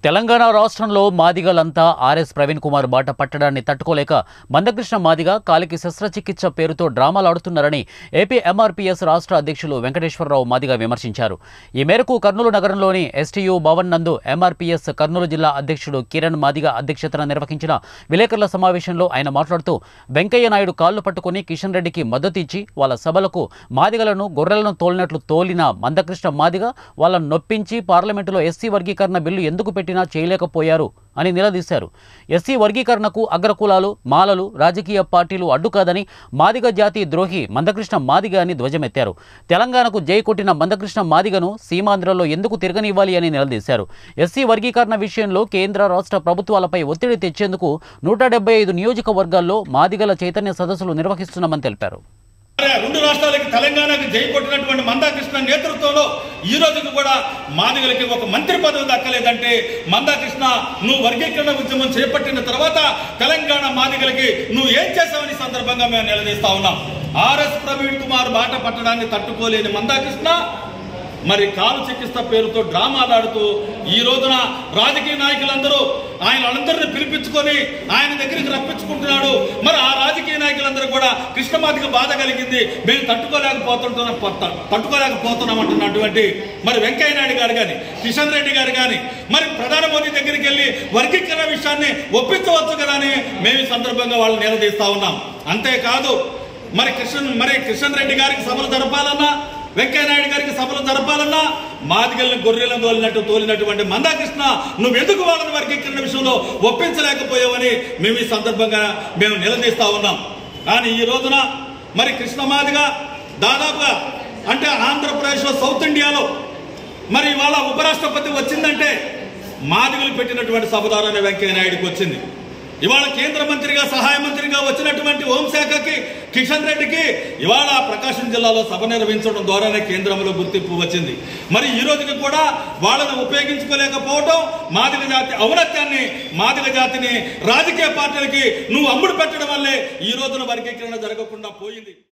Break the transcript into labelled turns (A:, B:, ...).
A: తెలంగాణ రాష్ట్రంలో మాదిగలంతా ఆర్ఎస్ ప్రవీణ్ కుమార్ బాట పట్టడాన్ని తట్టుకోలేక మందకృష్ణ మాదిగ కాలికి శస్త్రచికిత్స పేరుతో డ్రామాలు ఆడుతున్నారని ఏపీ ఎంఆర్పీఎస్ రాష్ట్ర అధ్యక్షులు వెంకటేశ్వరరావు మాదిగ విమర్శించారు ఈ మేరకు కర్నూలు నగరంలోని ఎస్టీయూ భవన్ నందు ఎంఆర్పీఎస్ కర్నూలు జిల్లా అధ్యక్షుడు కిరణ్ మాదిగ అధ్యక్షతన నిర్వహించిన విలేకరుల సమావేశంలో ఆయన మాట్లాడుతూ వెంకయ్య నాయుడు కాళ్లు పట్టుకుని కిషన్ రెడ్డికి మద్దతు ఇచ్చి వాళ్ళ సభలకు మాదిగలను గొర్రెలను తోలినట్లు తోలిన మందకృష్ణ మాదిగ వాళ్ళను నొప్పించి పార్లమెంటులో ఎస్సీ వర్గీకరణ బిల్లు ఎందుకు పెట్టినా చేయలేకపోయారు అని నిలదీశారు ఎస్సీ వర్గీకరణకు అగ్రకులాలు మాలలు రాజకీయ పార్టీలు అడ్డు కాదని మాదిగ జాతి ద్రోహి మందకృష్ణ మాదిగ అని ధ్వజమెత్తారు తెలంగాణకు జై కొట్టిన మందకృష్ణ మాదిగను సీమాంధ్రలో ఎందుకు తిరగనివ్వాలి అని నిలదీశారు ఎస్సీ వర్గీకరణ విషయంలో కేంద్ర రాష్ట్ర ప్రభుత్వాలపై ఒత్తిడి తెచ్చేందుకు నూట డెబ్బై ఐదు నియోజకవర్గాల్లో మాదిగల చైతన్య సదస్సులు నిర్వహిస్తున్నామని తెలిపారు
B: మరి రెండు రాష్ట్రాలకి తెలంగాణకు జై కొట్టినటువంటి మందాకృష్ణ నేతృత్వంలో ఈ రోజుకి కూడా మాదిగలకి ఒక మంత్రి పదవి దక్కలేదంటే మందాకృష్ణ నువ్వు వర్గీకరణ ఉద్యమం చేపట్టిన తర్వాత తెలంగాణ మాదిగలకి నువ్వు ఏం చేసావని సందర్భంగా మేము నిలదీస్తా ఉన్నాం ఆర్ఎస్ ప్రవీణ్ కుమార్ బాట పట్టడాన్ని తట్టుకోలేని మందాకృష్ణ మరి కాలు చికిత్స పేరుతో డ్రామాలు ఆడుతూ ఈ రోజున రాజకీయ నాయకులందరూ ఆయన అందరిని పిలిపించుకొని ఆయన దగ్గరికి రప్పించుకుంటున్నాడు మరి ఆ రాజకీయ నాయకులందరూ కూడా కృష్ణమాదికి బాధ కలిగింది మేము తట్టుకోలేకపోతుంటున్నాం తట్టుకోలేకపోతున్నాం అంటున్నటువంటి మరి వెంకయ్య నాయుడు గారు కానీ కిషన్ రెడ్డి గారు కానీ మరి ప్రధాని మోదీ దగ్గరికి వెళ్ళి వర్గీకరణ విషయాన్ని ఒప్పించవచ్చు కదా అని మేము ఈ సందర్భంగా వాళ్ళు నిలదీస్తా ఉన్నాం అంతేకాదు మరి కృష్ణ మరి కిషన్ రెడ్డి గారికి సభలు జరపాలన్నా వెంకయ్య నాయుడు గారికి సభలు జరపాలన్నా మాదిగల్ని గొర్రెలను తోలినట్టు తోలినటువంటి మందాకృష్ణ నువ్వెందుకు వాళ్ళని వర్గీకరణ విషయంలో ఒప్పించలేకపోయావని మేము ఈ సందర్భంగా మేము నిలదీస్తా ఉన్నాం కానీ ఈ రోజున మరి కృష్ణ మాదిగ దాదాపుగా అంటే ఆంధ్రప్రదేశ్లో సౌత్ ఇండియాలో మరి ఇవాళ ఉపరాష్ట్రపతి వచ్చిందంటే మాదిగలు పెట్టినటువంటి సభ ద్వారానే వెంకయ్య నాయుడుకి వచ్చింది ఇవాళ కేంద్ర మంత్రిగా సహాయ మంత్రిగా వచ్చినటువంటి హోంశాఖకి కిషన్ రెడ్డికి ఇవాళ ప్రకాశం జిల్లాలో సభ నిర్వహించడం ద్వారానే కేంద్రంలో గుర్తింపు వచ్చింది మరి ఈ రోజుకి కూడా వాళ్ళని ఉపయోగించుకోలేకపోవడం మాదిగ జాతి ఔన్నత్యాన్ని మాదిగ జాతిని రాజకీయ పార్టీలకి నువ్వు అమ్ముడు పెట్టడం వల్లే ఈ రోజున వర్గీకరణ జరగకుండా పోయింది